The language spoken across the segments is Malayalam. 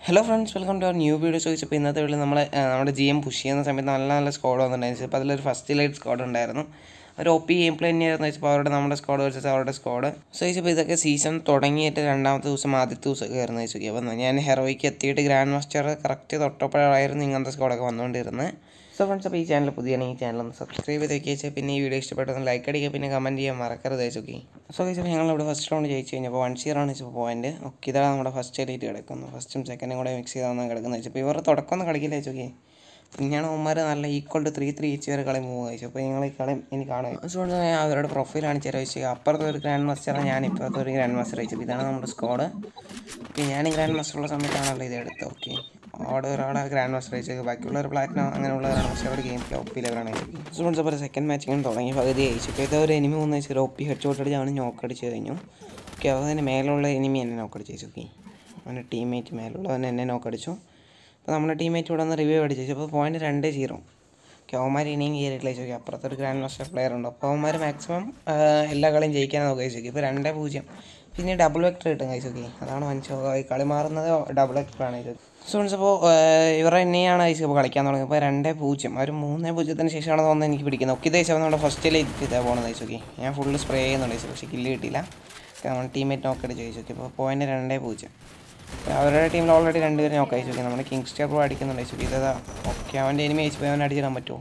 hello friends welcome to our new video ചോദിച്ചപ്പോൾ ഇന്നത്തെ വീട്ടിൽ നമ്മൾ നമ്മുടെ ജി എം പുഷ് ചെയ്യുന്ന സമയത്ത് നല്ല നല്ല സ്കോഡ് വന്നിട്ടുണ്ടായിരുന്നു അപ്പോൾ അതിലൊരു ഫസ്റ്റ് ലൈറ്റ് സ്കോഡ് ഉണ്ടായിരുന്നു ഒരു ഒ പി ഗെയിം പ്ലേ തന്നെയായിരുന്നു വെച്ചപ്പോൾ അവരുടെ നമ്മുടെ സ്കോഡ് വെച്ചിട്ട് അവരുടെ സ്കോഡ് സോ ചോദിച്ചപ്പോൾ ഇതൊക്കെ സീസൺ തുടങ്ങിയിട്ട് രണ്ടാമത്തെ ദിവസം ആദ്യത്തെ ദിവസം കയറുന്ന ചോദിച്ചു അപ്പോൾ ഞാൻ ഹെറോയ്ക്ക് എത്തിയിട്ട് ഗ്രാൻഡ് മാസ്റ്റർ കറക്റ്റ് തൊട്ടപ്പോഴായിരുന്നു ഇങ്ങനത്തെ സ്കോഡൊക്കെ വന്നുകൊണ്ടിരുന്നത് സോ ഫ്രണ്ട്സ് അപ്പോൾ ഈ ചാനൽ പുതിയാണ് ഈ ചാനൽ ഒന്ന് സബ്സ്ക്രൈബ് ചെയ്ത് വെച്ചാൽ പിന്നെ ഈ വീഡിയോ ഇഷ്ടപ്പെട്ടൊന്ന് ലൈക്ക് അടിക്കുക പിന്നെ കമൻറ്റ് ചെയ്യാൻ മറക്കരുത് ചോക്കി സോ ചോദിച്ചപ്പോൾ ഞങ്ങളിവിടെ ഫസ്റ്റ് റൗണ്ട് ജയിച്ചു കഴിഞ്ഞപ്പോൾ വൺ സീറോ ആണ് വെച്ചപ്പോൾ പോയിന്റ് ഓക്കെ ഇതാണ് നമ്മുടെ ഫസ്റ്റ് എലൈറ്റ് കിടക്കുന്നത് ഫസ്റ്റും സെക്കൻഡും കൂടെ മിക്സ് ചെയ്താണ് കിടക്കുന്നത് വെച്ചപ്പോൾ ഇവർ തുടക്കമൊന്നും കളിക്കില്ല ചോക്കി പിന്നെയാണ് അവന്മാർ നല്ല ഈക്വൽ ടു ത്രീ ത്രീ ഇച്ച് വരെ കളി മൂവ് കഴിച്ചു അപ്പോൾ നിങ്ങൾ ഈ കളി ഇനി കാണുക അതുകൊണ്ട് ഞാൻ അവരുടെ പ്രൊഫൈൽ കാണിച്ചു തരാം വെച്ചാൽ അപ്പുറത്തെ ഒരു ഗ്രാൻഡ് മാസ്റ്ററാണ് ഞാൻ ഇപ്പോഴത്തെ ഒരു ഗ്രാൻഡ് മാസ്റ്റർ അയച്ചത് ഇതാണ് നമ്മുടെ സ്കോഡ് ഓക്കെ ഞാൻ ഗ്രാൻഡ് മാസ്റ്റർ ഉള്ള സമയത്താണല്ലോ ഇത് എടുത്തത് ഓക്കെ അവിടെ ഒരാളെ ഗ്രാൻഡ് മാസ്റ്റർ അയച്ചത് ബാക്കിയുള്ള ഒരു പ്ലാറ്റിനോ അങ്ങനെയുള്ള ഗ്രാൻഡ് മാസ്റ്റർ ഗെയിം പ്ലേ ഒപ്പിയിലാണ് സ്റ്റുഡൻസ് അപ്പോൾ സെക്കൻഡ് മാച്ച് ഇങ്ങനെ തുടങ്ങി പകുതി അയച്ചു ഇപ്പോൾ ഇതൊരു എനിമി മൂന്ന് വെച്ചാൽ ഒപ്പി ഹെഡ് ഷോട്ട് അടിച്ച് അവന് നോക്കടിച്ച് കഴിഞ്ഞു ഓക്കെ അതിന് മേലുള്ള എനിമി എന്നെ നോക്കടിച്ച് ഓക്കെ അവൻ്റെ ടീമേറ്റ് മേലുള്ളവൻ എന്നെ നോക്കടിച്ചു അപ്പോൾ നമ്മുടെ ടീമേറ്റ് ഇവിടെ നിന്ന് റിവ്യൂ അടിച്ചു അപ്പോൾ പോയിന്റ് രണ്ട് സീറോ ഓക്കെ അവന്മാർ ഇനിയും കയറിയിട്ടില്ല ചോദിക്കും അപ്പുറത്തെ ഒരു ഗ്രാൻഡ് മാസ്റ്റർ പ്ലെയർ ഉണ്ട് അപ്പോൾ അവന്മാർ മാക്സിമം എല്ലാ കളിയും ജയിക്കാൻ നോക്കുക ചോദിക്കും ഇപ്പോൾ രണ്ട് പൂജ്യം പിന്നെ ഡബിൾ വെക്ടർ കിട്ടും കഴിച്ചു ഓക്കെ അതാണ് മനസ്സിലാക്കുക കളി മാറുന്നത് ഡബിൾ വെക്ടറാണ് ഇത് സോൺസ് അപ്പോൾ ഇവരെ എന്നെയാണ് ഐസ് ഇപ്പോൾ കളിക്കാൻ തുടങ്ങി ഇപ്പോൾ രണ്ട് പൂജ്യം ഒരു മൂന്ന് പൂജ്യത്തിന് ശേഷമാണ് തോന്നുന്നത് എനിക്ക് പിടിക്കുന്നത് ഒക്കെ ഇതേ നമ്മുടെ ഫസ്റ്റിൽ ഇതാ പോകുന്നത് ഐസ് ഓക്കെ ഞാൻ ഫുള്ള് സ്പ്രേ ചെയ്യുന്നുണ്ട് ഐസ് പക്ഷേ കില്ല് കിട്ടിയില്ല നമ്മൾ ടീമേറ്റ് നോക്കടിച്ച് ചോദിച്ചു ഓക്കെ ഇപ്പോൾ പോയിന്റ് രണ്ട് പൂജ്യം അവരുടെ ടീമിൽ ഓൾറെഡി രണ്ടുപേരും നോക്കാം അയച്ചു നമ്മുടെ കിങ്സ് സ്റ്റേ പ്രോ അടിക്കുന്നുണ്ട് അയച്ചു ഇതാ ഓക്കെ അവൻ്റെ എനിമി അയച്ചു പോയി അവനെ അടിച്ചിടാൻ പറ്റുമോ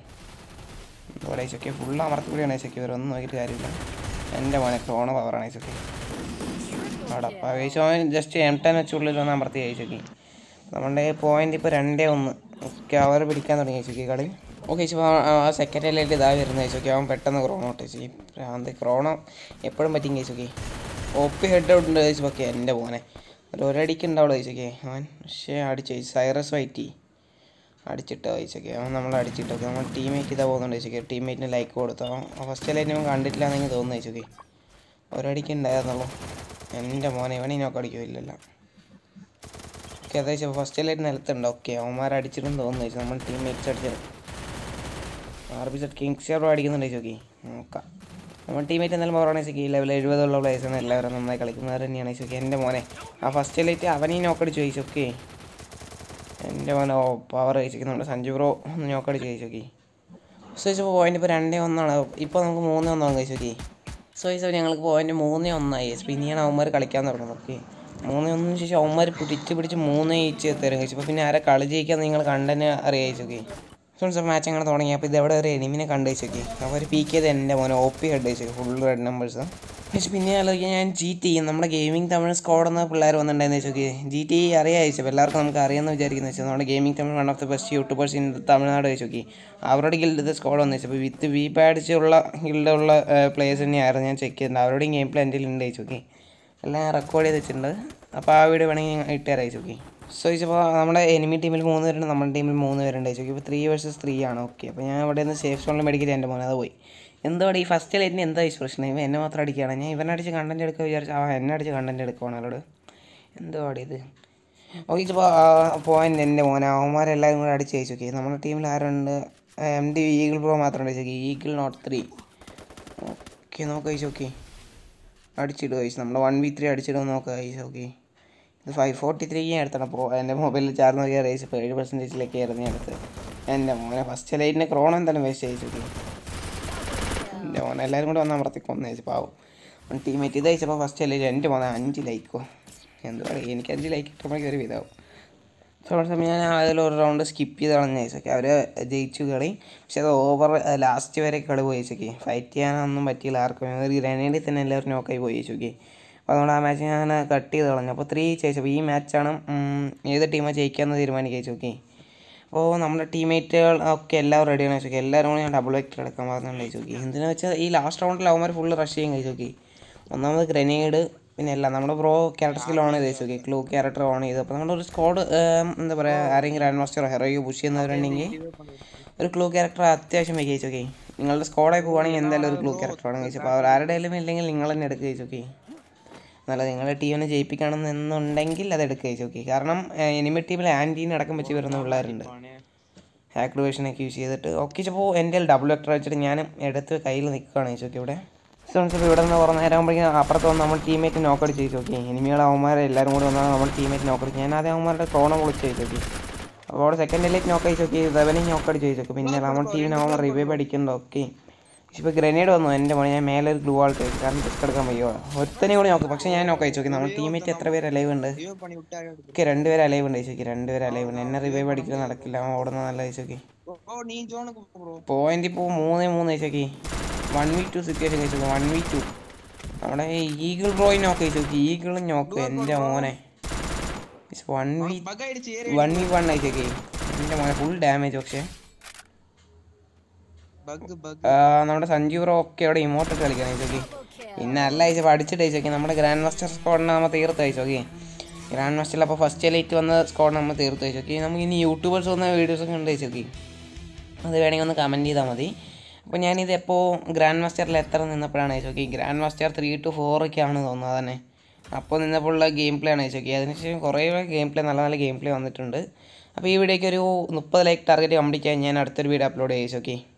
ഇവിടെ അയച്ചൊക്കെ ഫുൾ അമർത്തിക്കൂടിയാണ് അയച്ചൊക്കെ ഇവരൊന്നും നോക്കിയിട്ട് കാര്യമില്ല എൻ്റെ മോനെ ക്രോണ പവറാണ് അയച്ചൊക്കെ അവിടെ അപ്പോൾ അയച്ചു അവൻ ജസ്റ്റ് എം ടെൻ വെച്ചുള്ളിൽ വന്ന് അമർത്തി അയച്ചൊക്കെ നമ്മുടെ പോയിന്റ് ഇപ്പോൾ രണ്ടേ ഒന്ന് ഓക്കെ അവർ പിടിക്കാൻ തുടങ്ങി അയച്ചൊക്കെ കളി ഓക്കെ ചേച്ചി ആ സെക്കൻഡിലായിട്ട് ഇതാ വരുന്നത് ചേച്ചി അവൻ പെട്ടെന്ന് ക്രോണോ ഇട്ട് ചേച്ചി ഭ്രാന്ത് ക്രോണോ എപ്പോഴും പറ്റും ചേച്ചി ഒപ്പി ഹെഡ് ഔട്ട് ഉണ്ട് ചേച്ചി ഓക്കെ എൻ്റെ മോനെ ഒരു ഒരടിക്ക് ഉണ്ടാവുള്ളൂ ചോദിച്ചൊക്കെ അവൻ പക്ഷേ അടിച്ചു സൈറസ് വൈറ്റി അടിച്ചിട്ട് ചോദിച്ചൊക്കെ അവൻ നമ്മൾ അടിച്ചിട്ടൊക്കെ നമ്മൾ ടീമേറ്റ് ഇതാ പോകുന്നുണ്ട് ചോദിച്ചൊക്കെ ടീമേറ്റിന് ലൈക്ക് കൊടുത്തു അവൻ ഫസ്റ്റ് ലൈൻ അവൻ കണ്ടിട്ടില്ല എന്നെങ്കിൽ തോന്നുന്നു ചോദിച്ചൊക്കെ ഒരടിക്ക് ഉണ്ടായിരുന്നുള്ളൂ എൻ്റെ മോനെ ഇവനെ നോക്ക് അടിക്കില്ലല്ലോ ഓക്കെ അതാ ചോദിച്ചാൽ ഫസ്റ്റ് ലൈൻ നിലത്തുണ്ട് ഓക്കെ അവന്മാർ അടിച്ചിട്ടും തോന്നുന്നു ചോദിച്ചു നമ്മൾ ടീമേറ്റ്സ് അടിച്ചത് R B set kings share അടിക്കുന്നുണ്ട് ചോദിച്ചോക്കെ നോക്കാം നമ്മൾ ടീമേറ്റ് എന്തായാലും പവറാണ് ചോദിക്കുക ഈ ലെവൽ എഴുപതുള്ള പ്ലേയേഴ്സാണ് എല്ലാവരും നന്നായി കളിക്കുന്നവർ തന്നെയാണ് ചോദിക്കുക എൻ്റെ മോനെ ആ ഫസ്റ്റ് ലൈറ്റ് അവനീ നോക്കടിച്ച് ചോദിച്ചോക്കെ എൻ്റെ മോനെ ഓ പവർ കഴിച്ചിരിക്കുന്നുണ്ട് സഞ്ജു ബ്രോ ഒന്ന് നോക്കടിച്ച് ചോദിച്ചോക്കെ സോ ചോദിച്ചപ്പോൾ പോയിന്റ് ഇപ്പോൾ രണ്ടേ ഒന്നാണ് ഇപ്പോൾ നമുക്ക് മൂന്നേ ഒന്നാണ് കഴിച്ചോക്കെ സോ ചോദിച്ചപ്പോൾ ഞങ്ങൾക്ക് പോയിന്റ് മൂന്നേ ഒന്നായി പിന്നെയാണ് അവന്മാർ കളിക്കാൻ തുടങ്ങുന്നത് ഓക്കെ മൂന്നേ ഒന്നിന് ശേഷം അവന്മാർ പിടിച്ച് പിടിച്ച് മൂന്നേ ഈച്ച് തരും കഴിച്ചു അപ്പോൾ പിന്നെ ആരെ കളി ജയിക്കാൻ നിങ്ങൾ കണ്ടന്നെ അറിയിച്ചോക്കെ ഫ്രണ്ട്സ് മാച്ച് അങ്ങനെ തുടങ്ങി അപ്പോൾ ഇതെവിടെ ഒരു എനിമിനെ കണ്ടു വെച്ചോക്കെ അവർ പീക്ക് ചെയ്ത് എൻ്റെ മോനെ ഒ പി ഹെഡ് വെച്ചു ഫുൾ റെഡ് നമ്പേഴ്സ് പക്ഷേ പിന്നെ ആലോചിക്കാൻ ഞാൻ ജി ടി നമ്മുടെ ഗെയിമിംഗ് തമിഴ് സ്ക്വാഡ് എന്ന പിള്ളേർ വന്നിട്ടുണ്ടായിരുന്നു വെച്ചോക്കെ ജി ടി അറിയാം ചോദിച്ചപ്പോൾ എല്ലാവർക്കും നമുക്ക് അറിയാമെന്ന് വിചാരിക്കുന്നത് വെച്ചാൽ നമ്മുടെ gaming Tamil one of the best YouTubers in Tamil Nadu വെച്ചോക്കെ അവരുടെ ഗിൽഡ് സ്ക്വാഡ് വന്നു വെച്ചപ്പോൾ വിത്ത് വി പാഡിച്ചുള്ള ഗിൽഡുള്ള പ്ലേയേഴ്സ് തന്നെയായിരുന്നു ഞാൻ ചെക്ക് ചെയ്തിട്ടുണ്ട് അവരുടെയും ഗെയിം പ്ലേ എൻ്റെ ഉണ്ട് വെച്ചോക്കെ എല്ലാം ഞാൻ റെക്കോർഡ് ചെയ്ത് വെച്ചിട്ടുണ്ട് അപ്പോൾ ആ വീഡിയോ വേണമെങ്കിൽ ഞാൻ ഇട്ടുതരാം വെച്ചോക്കെ സോ ചോദിച്ചപ്പോൾ നമ്മുടെ എനിമി ടീമിൽ മൂന്ന് പേരുണ്ട് നമ്മുടെ ടീമിൽ മൂന്ന് പേരുണ്ട് ചോദിച്ചു ഇപ്പോൾ ത്രീ വേഴ്സസ് ത്രീ ആണ് ഓക്കെ അപ്പോൾ ഞാൻ ഇവിടെ നിന്ന് സേഫ് സോണിൽ മെഡിക്കൽ എൻ്റെ മോനെ അത് പോയി എന്തുവാടി ഈ ഫസ്റ്റ് ലൈറ്റിന് എന്താ ഈ പ്രശ്നം ഇവൻ എന്നെ മാത്രം അടിക്കുകയാണ് ഞാൻ ഇവനടിച്ച് കണ്ടൻറ്റ് എടുക്കുക വിചാരിച്ചു ആ എന്നെ അടിച്ച് കണ്ടൻറ്റ് എടുക്കുവാണ് അവരോട് എന്തുവാടി ഇത് ഓക്കെ ഇപ്പോൾ പോയിൻ്റ് എൻ്റെ മോനെ അവന്മാരെല്ലാവരും കൂടെ അടിച്ച് ചോദിച്ചു ഓക്കെ നമ്മുടെ ടീമിൽ ആരുണ്ട് എം ഡി ഈഗിൾ പ്രോ മാത്രം അടിച്ചു ഈഗിൾ നോട്ട് ത്രീ ഓക്കെ നോക്കാം ചോദിച്ചു ഓക്കെ അടിച്ചിട്ട് ചോദിച്ചു നമ്മുടെ വൺ വി ത്രീ അടിച്ചിട്ട് നോക്കാം ചോദിച്ചു ഓക്കെ ഇത് ഫൈവ് ഫോർട്ടി ത്രീ എടുത്തണം പ്രോ എൻ്റെ മൊബൈലിൽ ചാർജ് നോക്കിയാൽ റേസ് ഇപ്പോൾ ഏഴ് പെർസെൻറ്റേജിലേക്ക് ആയിരുന്നു ഞാൻ എടുത്തത് എൻ്റെ മോനെ ഫസ്റ്റ് ലൈറ്റിൻ്റെ ക്രോൺ എന്തായാലും വേസ്റ്റ് അയച്ചു എൻ്റെ മോനെ എല്ലാവരും കൂടെ വന്ന് അമർത്തി കൊന്നു അയച്ചു പാവും ടീമേറ്റ് ഇത് അയച്ചപ്പോൾ ഫസ്റ്റ് ലൈറ്റ് എൻ്റെ മോനെ അഞ്ച് ലൈക്കോ എന്തുവാ എനിക്ക് അഞ്ച് ലൈക്ക് കിട്ടുമ്പോഴേക്കും ഒരു വിധാവും സോ സമയം ഞാൻ അതിലൊരു റൗണ്ട് സ്കിപ്പ് ചെയ്ത് കളഞ്ഞ ചോദിച്ചൊക്കെ അവർ ജയിച്ചു കളി പക്ഷെ അത് ഓവർ ലാസ്റ്റ് വരെ കളി പോയി ചോദിച്ചൊക്കെ ഫൈറ്റ് ചെയ്യാനൊന്നും പറ്റിയില്ല ആർക്കും ഒരു ഗ്രനേഡിൽ തന്നെ എല്ലാവരും നോക്കായി പോയി ചോദിച്ചൊക്കെ അപ്പോൾ അതുകൊണ്ട് ആ മാച്ച് ഞാൻ കട്ട് ചെയ്ത് കളഞ്ഞു അപ്പോൾ ത്രീ ചോദിച്ചപ്പോൾ ഈ മാച്ചാണ് ഏത് ടീമാണ് ജയിക്കാമെന്ന് തീരുമാനിക്കുക ചോദിച്ചോക്കെ അപ്പോൾ നമ്മുടെ ടീമേറ്റുകൾ ഒക്കെ എല്ലാവരും റെഡിയാണ് ചോദിച്ചോക്കെ എല്ലാവരും കൂടി ഞാൻ ഡബിൾ വെക്ടർ എടുക്കാൻ പറഞ്ഞുകൊണ്ട് ചോദിച്ചോക്കി എന്തിനാ വെച്ചാൽ ഈ ലാസ്റ്റ് റൗണ്ടിൽ അവന്മാർ ഫുള്ള് റഷ് ചെയ്യും കഴിച്ചോക്കി ഒന്നാമത് ഗ്രനേഡ് പിന്നെ എല്ലാം നമ്മുടെ ബ്രോ ക്യാരക്ടർ സ്കിൽ ഓൺ ചെയ്ത് വെച്ചോക്കി ക്ലൂ ക്യാരക്ടർ ഓൺ ചെയ്ത് അപ്പോൾ നമ്മുടെ ഒരു സ്കോഡ് എന്താ പറയുക ആരെങ്കിലും ഗ്രാൻഡ് മാസ്റ്ററോ ഹെറോയോ പുഷ് ചെയ്യുന്നവരുണ്ടെങ്കിൽ ഒരു ക്ലൂ ക്യാരക്ടർ അത്യാവശ്യം വെക്കുക ചോദിച്ചോക്കെ നിങ്ങളുടെ സ്കോഡായി പോവുകയാണെങ്കിൽ എന്തായാലും ഒരു ക്ലൂ ക്യാരക്ടറാണ് കഴിച്ചത് അപ്പോൾ അവർ ആരുടെയും ഇല്ലെങ്കിൽ നിങ്ങൾ തന്നെ എടുക്കുക ചോദിച്ചോക്കെ നല്ല നിങ്ങളുടെ ടീമിനെ ജയിപ്പിക്കണമെന്നുണ്ടെങ്കിൽ അത് എടുക്കുക ചോദിച്ചോക്കെ കാരണം എനിമി ടീമിൽ ആൻറ്റീനെ അടക്കം വെച്ച് വരുന്ന പിള്ളേരുണ്ട് ആക്ടിവേഷനൊക്കെ യൂസ് ചെയ്തിട്ട് ഓക്കെ ഇപ്പോൾ എൻ്റെ ഡബിൾ വെക്ടർ വെച്ചിട്ട് ഞാൻ എടുത്ത് കയ്യിൽ നിൽക്കുകയാണ് ചോദിച്ചോക്കെ ഇവിടെ സോൺസ് ഇപ്പോൾ ഇവിടെ നിന്ന് കുറേ നേരം ആകുമ്പോഴേക്കും അപ്പുറത്ത് വന്ന് നമ്മൾ ടീമേറ്റ് നോക്കടിച്ച് ചോദിച്ചു നോക്കി എനിമികളെ അവന്മാരെ എല്ലാവരും കൂടി വന്നാൽ നമ്മൾ ടീമേറ്റ് നോക്കടിച്ച് ഞാൻ ആദ്യം അവന്മാരുടെ ക്രോണം വിളിച്ച് ചോദിച്ചു നോക്കി അപ്പോൾ അവിടെ സെക്കൻഡിലേക്ക് നോക്കി നോക്കി സെവനെ നോക്കടിച്ച് ചോദിച്ചു നോക്കി പിന്നെ നമ്മൾ ടീമിന് അവന്മാർ റിവൈവ് അടിക്കുന്നുണ്ട് ഓക്കെ ഇപ്പോൾ ഗ്രനേഡ് വന്നു എൻ്റെ മോനെ ഞാൻ മേലെ ഒരു ഗ്ലൂ ആൾട്ട് വെച്ചു കാരണം റിസ്ക് എടുക്കാൻ വയ്യോ ഒരുത്തനെ കൂടി നോക്കും പക്ഷേ ഞാൻ നോക്കി ചോദിച്ചു നോക്കി നമ്മൾ ടീമേറ്റ് എത്ര പേര് അലൈവ് ഉണ്ട് ஐயோ பண்ணி விட்டாரு ഓക്കെ രണ്ടുപേര് അലൈവ് ഉണ്ട് ചോദിച്ചു രണ്ടുപേര് അലൈവ് ഉണ്ട് എന്നെ റിവൈവ് അടിക്കൽ നടക്കില്ല അവൻ ഓടുന്ന നല്ല ചോദിച്ചു നോക്കി ஓ நீ ஜோனுக்கு போ ப்ரோ പോയിന്റ് ഇപ്പോൾ മൂന്ന് മൂന്ന് ചോദിച്ചു വൺ വി ടു സിറ്റുവേഷൻ കഴിച്ചു വൺ വി ടു നമ്മുടെ ഈഗിൾ റോയി നോക്ക് ചോദിച്ചു നോക്കി ഈഗിളും നോക്ക് എൻ്റെ മോനെ വൺ വി பக் ஆயிடுச்சு ஏறி വൺ വി വൺ അയച്ചേക്കേ എൻ്റെ മോനെ ഫുൾ ഡാമേജ് പക്ഷേ பக் பக் ആ, നമ്മുടെ സഞ്ജീവ് റോ ഒക്കെ അവിടെ ഇമോട്ട് കളിക്കാൻ ചോക്കി പിന്നെ അല്ല അയച്ചപ്പോൾ അടിച്ചിട്ട് അയച്ചോക്കി നമ്മുടെ ഗ്രാൻഡ് മാസ്റ്റർ സ്ക്വാഡിനെ നമ്മൾ തീർത്ത് അയച്ചോക്കി ഗ്രാൻഡ് മാസ്റ്ററിൽ അപ്പോൾ ഫസ്റ്റ് എലൈറ്റ് വന്ന സ്ക്വാഡ് നമ്മൾ തീർത്ത് അയച്ചോക്കി നമുക്ക് ഇനി യൂട്യൂബേഴ്സ് വന്ന വീഡിയോസൊക്കെ ഉണ്ട് അയച്ചോക്കി അത് വേണമെങ്കിൽ ഒന്ന് കമൻറ്റ് ചെയ്താൽ മതി അപ്പോൾ ഞാനിത് എപ്പോൾ ഗ്രാൻഡ് മാസ്റ്ററിൽ എത്ര നിന്നപ്പോഴാണ് അയച്ചോക്കി ഗ്രാൻഡ് മാസ്റ്റർ ത്രീ ടു ഫോറൊക്കെയാണ് തോന്നുന്നത് തന്നെ അപ്പോൾ നിന്നപ്പോൾ ഉള്ള ഗെയിം പ്ലേ ആണ് അയച്ചോക്കി അതിനുശേഷം കുറേ ഗെയിം പ്ലേ നല്ല നല്ല ഗെയിം പ്ലേ വന്നിട്ടുണ്ട് അപ്പോൾ ഈ വീഡിയോയ്ക്ക് ഒരു മുപ്പത് ലൈക്ക് ടാർഗറ്റ് കംപ്ലീറ്റ് ചെയ്യാൻ ഞാൻ അടുത്തൊരു വീഡിയോ അപ്ലോഡ് ചെയ്തു ഓക്കെ